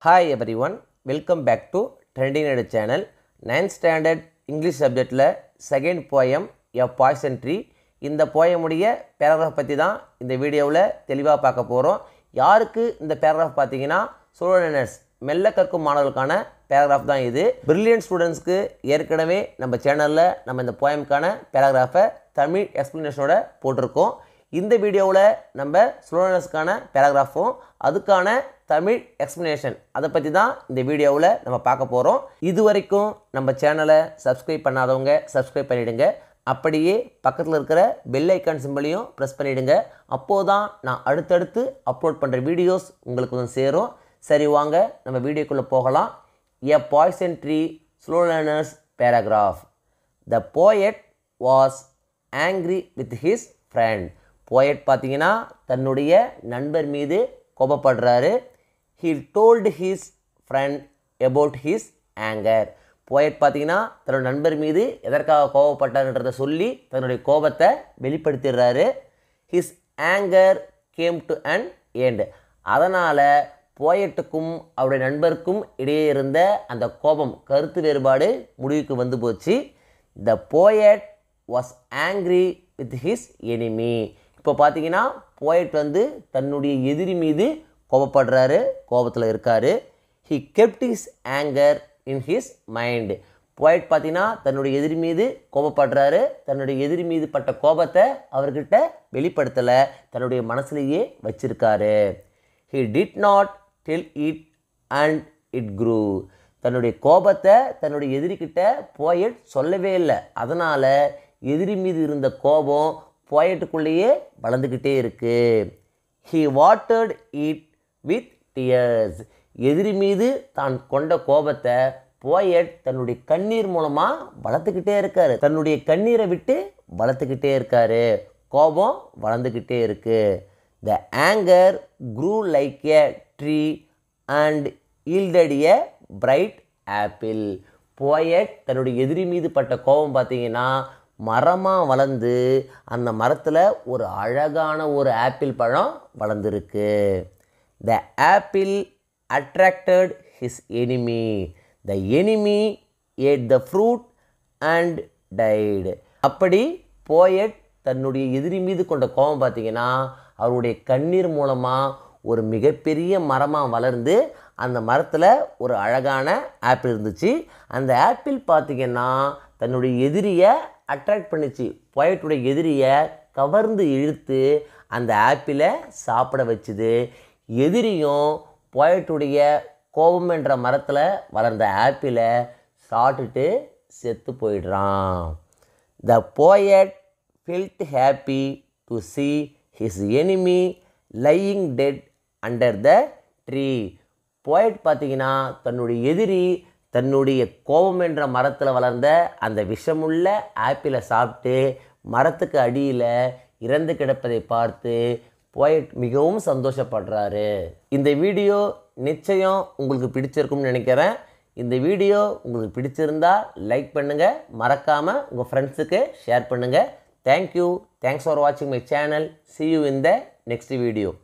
hi everyone welcome back to trending edu channel ninth standard English சப்ஜெக்டில் second poem a poison tree இந்த போயமுடைய paragraph பற்றி தான் இந்த வீடியோவில் தெளிவாக பார்க்க போகிறோம் யாருக்கு இந்த பேராகிராஃப் பார்த்தீங்கன்னா சோழனர்ஸ் மெல்ல கற்கும் மாணவர்களுக்கான பேராகிராஃப் தான் இது பிரில்லியன்ட் ஸ்டூடெண்ட்ஸ்க்கு ஏற்கனவே நம்ம சேனலில் நம்ம இந்த போயமுக்கான பேராகிராஃபை தமிழ் எக்ஸ்ப்ளனேஷனோட போட்டிருக்கோம் இந்த வீடியோவில் நம்ம ஸ்லோனர்ஸ்க்கான பேராகிராஃபும் அதுக்கான தமிழ் எக்ஸ்ப்ளனேஷன் அதை பற்றி தான் இந்த வீடியோவில் நம்ம பார்க்க போகிறோம் இது வரைக்கும் நம்ம சேனலை சப்ஸ்கிரைப் பண்ணாதவங்க சப்ஸ்கிரைப் பண்ணிவிடுங்க அப்படியே பக்கத்தில் இருக்கிற பெல் ஐக்கான் சிம்பிளையும் ப்ரெஸ் பண்ணிவிடுங்க அப்போது தான் நான் அடுத்தடுத்து அப்லோட் பண்ணுற வீடியோஸ் உங்களுக்கு வந்து சேரும் சரி வாங்க நம்ம வீடியோக்குள்ளே போகலாம் a poison tree slow learners paragraph the poet was angry with his friend poet பார்த்தீங்கன்னா தன்னுடைய நண்பர் மீது கோபப்படுறாரு he told his friend about his anger poet பார்த்தீங்கன்னா தன்னோட நண்பர் மீது எதற்காக கோபப்பட்டார்ன்றதை சொல்லி தன்னுடைய கோபத்தை வெளிப்படுத்திடுறாரு his anger came to an end அதனால் போயட்டுக்கும் அவருடைய நண்பருக்கும் இடையே இருந்த அந்த கோபம் கருத்து வேறுபாடு முடிவுக்கு வந்து போச்சு the poet was angry with his enemy இப்போ பார்த்தீங்கன்னா போயட் வந்து தன்னுடைய எதிரி மீது கோபப்படுறாரு கோபத்தில் இருக்காரு he kept his anger in his mind poet பார்த்தீங்கன்னா தன்னுடைய எதிரி மீது கோபப்படுறாரு தன்னுடைய எதிரி மீது பட்ட கோபத்தை அவர்கிட்ட வெளிப்படுத்தலை தன்னுடைய மனசுலேயே வச்சிருக்காரு he did not tell it and it grew தன்னுடைய கோபத்தை தன்னுடைய எதிரிக்கிட்ட போயட் சொல்லவே இல்லை அதனால் எதிரி மீது இருந்த கோபம் போயட்டுக்குள்ளேயே வளர்ந்துக்கிட்டே இருக்கு he watered it with tears எதிரி மீது தான் கொண்ட கோபத்தை போயட் தன்னுடைய கண்ணீர் மூலமாக வளர்த்துக்கிட்டே இருக்காரு தன்னுடைய கண்ணீரை விட்டு வளர்த்துக்கிட்டே இருக்காரு கோபம் வளர்ந்துக்கிட்டே இருக்கு the anger grew like a tree and yielded a bright apple poet தன்னுடைய எதிரி மீது பட்ட கோபம் பார்த்தீங்கன்னா மரமாக வளர்ந்து அந்த மரத்தில் ஒரு அழகான ஒரு ஆப்பிள் பழம் வளர்ந்துருக்கு the apple attracted his enemy the enemy ate the fruit and died அப்படி போயட் தன்னுடைய எதிரி மீது கொண்ட கோபம் பார்த்தீங்கன்னா அவருடைய கண்ணீர் மூலமாக ஒரு மிகப்பெரிய மரமாக வளர்ந்து அந்த மரத்தில் ஒரு அழகான ஆப்பிள் இருந்துச்சு அந்த ஆப்பிள் பார்த்திங்கன்னா தன்னுடைய எதிரியை அட்ராக்ட் பண்ணிச்சு போயட்டுடைய எதிரியை கவர்ந்து இழுத்து அந்த ஆப்பிளை சாப்பிட வச்சுது எதிரியும் போயட்டுடைய கோபம் என்ற மரத்தில் வளர்ந்த ஆப்பிளை சாப்பிட்டுட்டு செத்து போயிடுறான் the poet felt happy to see his enemy lying dead under the tree poet பார்த்தீங்கன்னா தன்னுடைய எதிரி தன்னுடைய கோபம் என்ற மரத்தில் வளர்ந்த அந்த விஷமுள்ள ஆப்பிளை சாப்பிட்டு மரத்துக்கு அடியில் இறந்து கிடப்பதை பார்த்து போயட் மிகவும் சந்தோஷப்படுறாரு இந்த வீடியோ நிச்சயம் உங்களுக்கு பிடிச்சிருக்கும்னு நினைக்கிறேன் இந்த வீடியோ உங்களுக்கு பிடிச்சிருந்தா லைக் பண்ணுங்கள் மறக்காமல் உங்கள் ஃப்ரெண்ட்ஸுக்கு ஷேர் பண்ணுங்கள் தேங்க்யூ தேங்க்ஸ் ஃபார் வாட்சிங் my channel see you in the next video